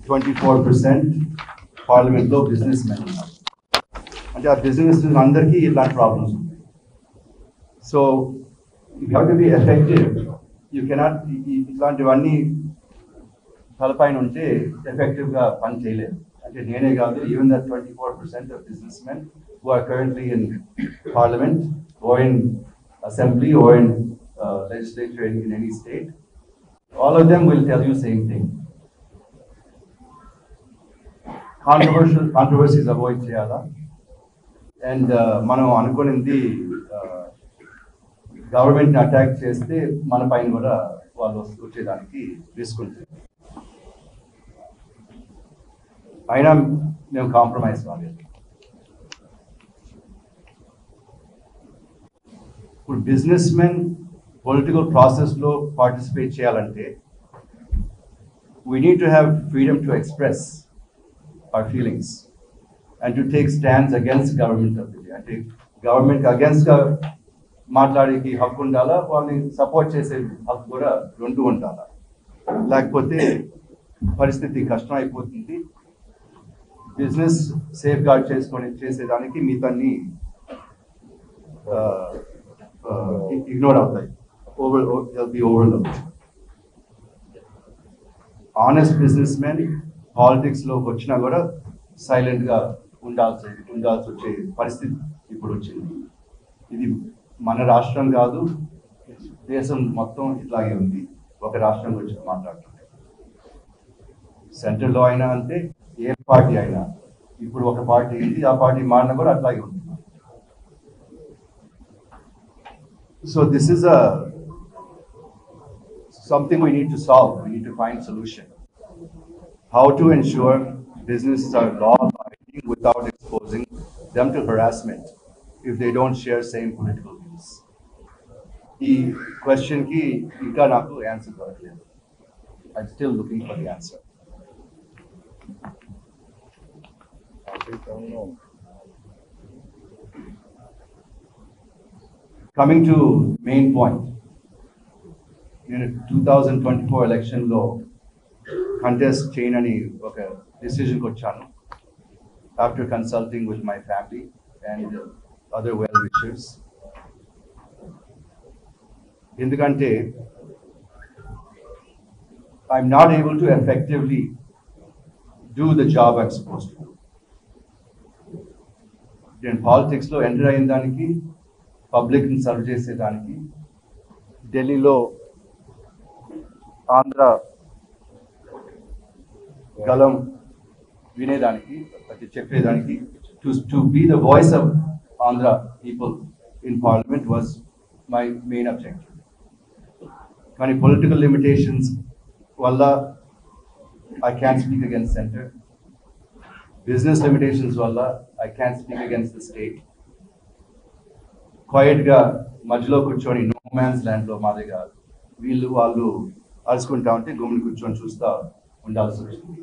Twenty four percent పార్లమెంట్లో businessmen ఉన్నారు అంటే ఆ బిజినెస్ అందరికీ ఇలాంటి ప్రాబ్లమ్స్ ఉంటాయి so you have to be effective you cannot ఇట్లాంటివన్నీ తలపైన ఉంటే ఎఫెక్టివ్గా పని చేయలేదు అంటే నేనే కాదు even that twenty four percent of businessmen who are currently in parliament or in assembly or in legislature in any state all of them will tell you same thing. Controversial controversies avoid చేయాలా and మనం అనుకునింది government attack చేస్తే మన పైన కూడా వాళ్ళు వచ్చేదానికి risk ఉంటుంది అయినా మేము కాంప్రమైజ్ కాలేదు ఇప్పుడు బిజినెస్ మెన్ పొలిటికల్ ప్రాసెస్లో పార్టిసిపేట్ చేయాలంటే we need to have freedom to express our feelings and to take stands against government of India అంటే గవర్నమెంట్ అగేన్స్ట్గా మాట్లాడేకి హక్కు ఉండాలా వాళ్ళని సపోర్ట్ చేసే హక్కు కూడా రెండు ఉండాలా లేకపోతే పరిస్థితి కష్టం అయిపోతుంది బిజినెస్ సేఫ్ గార్డ్ చేసుకొని చేసేదానికి మిగతాన్ని ఇగ్నోర్ అవుతాయి over be overlook honest businessmen పాలిటిక్స్లోకి వచ్చినా కూడా సైలెంట్గా ఉండాల్సి ఉండాల్సి వచ్చే పరిస్థితి ఇప్పుడు వచ్చింది ఇది మన రాష్ట్రం కాదు దేశం మొత్తం ఇట్లాగే ఉంది ఒక రాష్ట్రం గురించి మాట్లాడుతుంది సెంట్రల్లో అయినా అంతే ఏ పార్టీ అయినా ఇప్పుడు ఒక పార్టీ ఉంది ఆ పార్టీ మారినా కూడా అట్లాగే ఉంది So this is a something we need to solve. We need to find solution. How to ensure businesses are law abiding without exposing them to harassment if they don't share same political views. ఈ question కి ఇంకా నాకు answer దొరకలేదు I still looking for the answer coming to main point నేను two thousand twenty four ఎలక్షన్లో contest చేయనని ఒక డిసిషన్కి వచ్చాను after consulting with my family and other well wishers ఎందుకంటే I'm not able to effectively do the job I'm suppose to నేను పాలిటిక్స్లో enter అయిన దానికి పబ్లిక్ని సర్వ్ చేసేదానికి ఢిల్లీలో ఆంధ్ర గలం వినేదానికి అది చెప్పేదానికి to to be the voice of Andhra people in parliament was my main objective కానీ పొలిటికల్ లిమిటేషన్స్ వల్ల I can speak against centre business limitations వల్ల I can speak against the state క్వైట్గా మధ్యలో కూర్చొని నో మ్యాన్స్ ల్యాండ్లో మాదిరిగా వీళ్ళు వాళ్ళు అరుచుకుంటా ఉంటే గుమ్మిని కూర్చొని చూస్తూ ఉండాల్సి వచ్చింది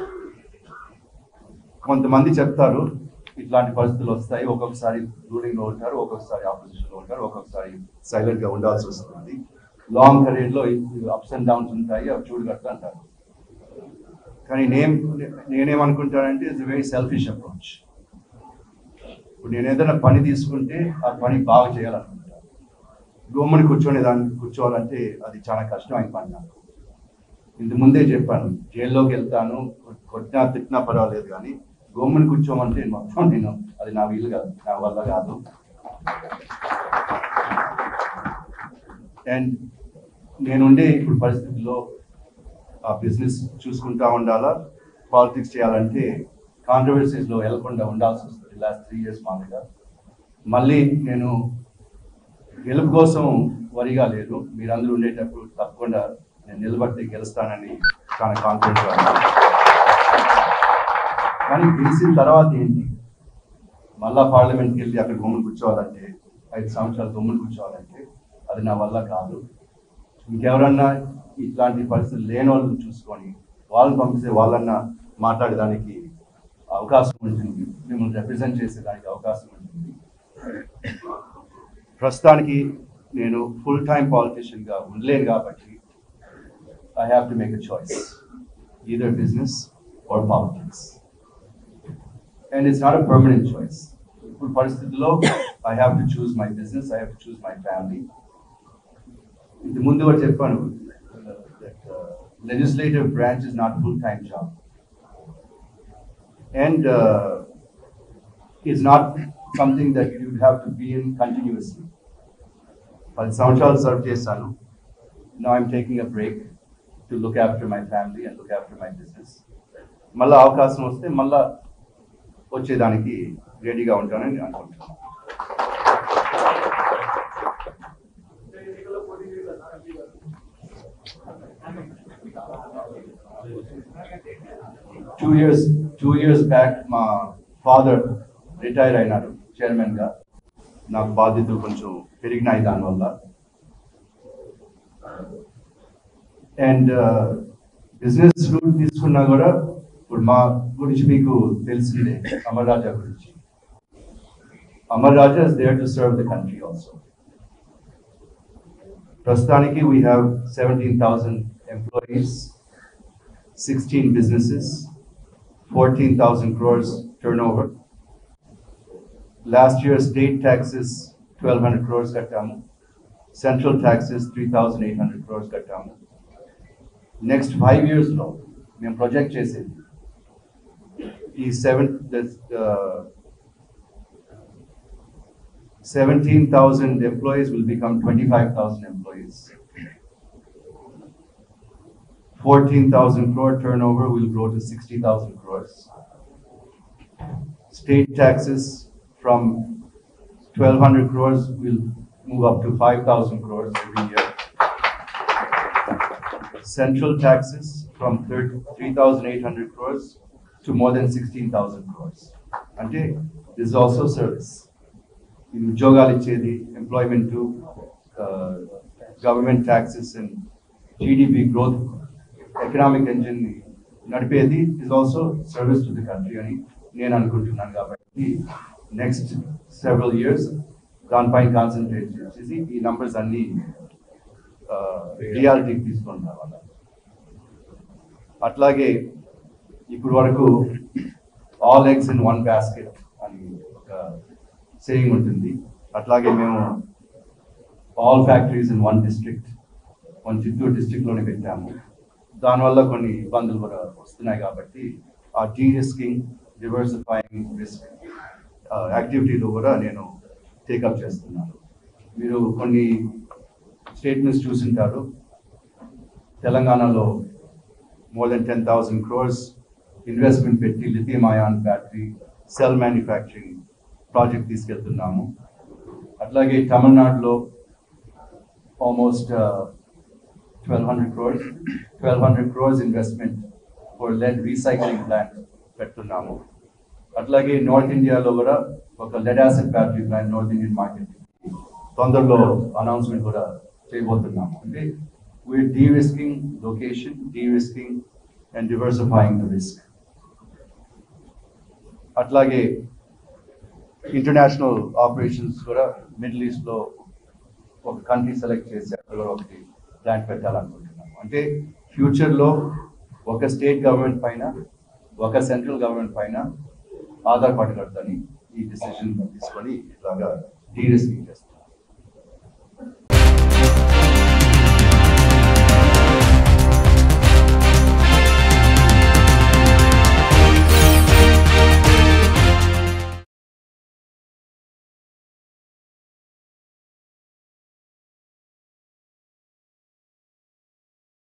కొంతమంది చెప్తారు ఇట్లాంటి పరిస్థితులు వస్తాయి ఒక్కొక్కసారి రూలింగ్లో ఉంటారు ఒక్కొక్కసారి ఆపోజిషన్లో ఉంటారు ఒక్కొక్కసారి సైలెంట్గా ఉండాల్సి వస్తుంది లాంగ్ కెరీర్లో అప్స్ అండ్ డౌన్స్ ఉంటాయి అవి చూడగట్టు అంటారు కానీ నేను నేనేమనుకుంటానంటే ఇట్స్ వెరీ సెల్ఫిష్ అప్రోచ్ ఇప్పుడు నేను ఏదైనా పని తీసుకుంటే ఆ పని బాగా చేయాలనుకుంటాను గోమ్మని కూర్చొని దాన్ని కూర్చోవాలంటే అది చాలా కష్టం అయిన పని నాకు ఇంత ముందే చెప్పాను జైల్లోకి వెళ్తాను కొట్టినా తిట్టినా పర్వాలేదు కానీ గోమ్మని కూర్చోమంటే మొత్తం నేను అది నా వీలు కాదు నా వల్ల కాదు అండ్ నేనుండే ఇప్పుడు పరిస్థితుల్లో ఆ బిజినెస్ చూసుకుంటా ఉండాలా పాలిటిక్స్ చేయాలంటే కాంట్రవర్సీస్లో వెళ్లకుండా ఉండాల్సి వస్తుంది లాస్ట్ త్రీ ఇయర్స్ మాదిరిగా మళ్ళీ నేను గెలుపు కోసం వరిగా లేదు మీరందరూ ఉండేటప్పుడు తప్పకుండా నేను నిలబడితే గెలుస్తానని చాలా కాన్ఫిడెంట్గా కానీ గెలిచిన తర్వాత ఏంటి మళ్ళా పార్లమెంట్కి వెళ్ళి అక్కడ గుమ్మని కూర్చోవాలంటే ఐదు సంవత్సరాలు గుమ్మని కూర్చోవాలంటే అది నా వల్ల కాదు ఇంకెవరన్నా ఇట్లాంటి పరిస్థితులు లేని వాళ్ళని చూసుకొని వాళ్ళని పంపిస్తే వాళ్ళన్నా మాట్లాడేదానికి అవకాశం ఉంటుంది మిమ్మల్ని రిప్రజెంట్ చేసేదానికి అవకాశం ఉంటుంది ప్రస్తుతానికి నేను ఫుల్ టైం పాలిటిషియన్గా ఉండలేను కాబట్టి I have to make a choice either business or politics. And it's not a permanent choice. ఇప్పుడు పరిస్థితుల్లో I have to choose my business I have to choose my family ఇది ముందు కూడా చెప్పాను legislative branch is not full time job and it's not something that you have to be in continuously పది సంవత్సరాలు serve చేశాను no I'm taking a break to look after my family and look after my business మళ్ళీ అవకాశం వస్తే మళ్ళా వచ్చేదానికి రెడీగా ఉంటానని నేను అనుకుంటున్నాను two years two years back మా ఫాదర్ రిటైర్ అయినారు చైర్మన్ గా నాకు బాధ్యతలు కొంచెం పెరిగినాయి దానివల్ల అండ్ బిజినెస్ రూట్ తీసుకున్నా కూడా ఇప్పుడు మా గురించి మీకు తెలిసిందే అమర్ రాజా గురించి Amar Raja is there to serve the country also ప్రస్తుతానికి we have seventeen thousand employees sixteen businesses fourteen thousand crores turnover last year state taxes twelve hundred crores కట్టాము central taxes three thousand eight hundred crores కట్టాము నెక్స్ట్ ఫైవ్ ఇయర్స్లో మేము project చేసేది ఈ seven seventeen thousand employees will become twenty five thousand employees fourteen thousand crore turnover will grow to sixty thousand crores state taxes from 1200 crores will move up to 5000 crores every year. Central taxes from 3800 crores to more than 16000 crores. అంటే this is also service. ఇది ఉద్యోగాలు ఇచ్చేది employment government taxes and GDP growth economic engine నడిపేది is also service to the country అని నేను అనుకుంటున్నాను కాబట్టి next several years దానిపైన కాన్సన్ట్రేట్ చేసి ఈ నంబర్స్ అన్ని రియాలిటీకి తీసుకొని రావాలి అట్లాగే ఇప్పుడు వరకు all eggs in one basket అని ఒక సేయింగ్ ఉంటుంది అట్లాగే మేము all factories in one district మన చిత్తూరు డిస్ట్రిక్ట్లోనే పెట్టాము దానివల్ల కొన్ని ఇబ్బందులు కూడా వస్తున్నాయి కాబట్టి ఆ డీ రిస్కింగ్ డివర్సిఫైయింగ్ రిస్క్ యాక్టివిటీలో కూడా నేను టేకప్ చేస్తున్నాను మీరు కొన్ని స్టేట్మెంట్స్ చూసింటారు తెలంగాణలో more than ten thousand crores investment పెట్టి lithium ion battery cell manufacturing project తీసుకెళ్తున్నాము అట్లాగే తమిళనాడులో almost twelve hundred crores twelve hundred crores investment for lead recycling plant పెడుతున్నాము అట్లాగే నార్త్ ఇండియాలో కూడా ఒక lead acid battery plant north Indian market తొందరలో అనౌన్స్మెంట్ కూడా చేయబోతున్నాము అంటే we are de risking location de risking and diversifying the risk అట్లాగే ఇంటర్నేషనల్ ఆపరేషన్స్ కూడా మిడిల్ ఈస్ట్లో ఒక కంట్రీ సెలెక్ట్ చేసి అక్కడ కూడా ఒకటి ప్లాంట్ పెట్టాలనుకుంటున్నాము అంటే ఫ్యూచర్లో ఒక స్టేట్ గవర్నమెంట్ పైన ఒక సెంట్రల్ గవర్నమెంట్ పైన ఆధారపడకూడదని ఈ డిసిషన్ తీసుకొని ఇలాగా డీ రిస్కింగ్ చేస్తాం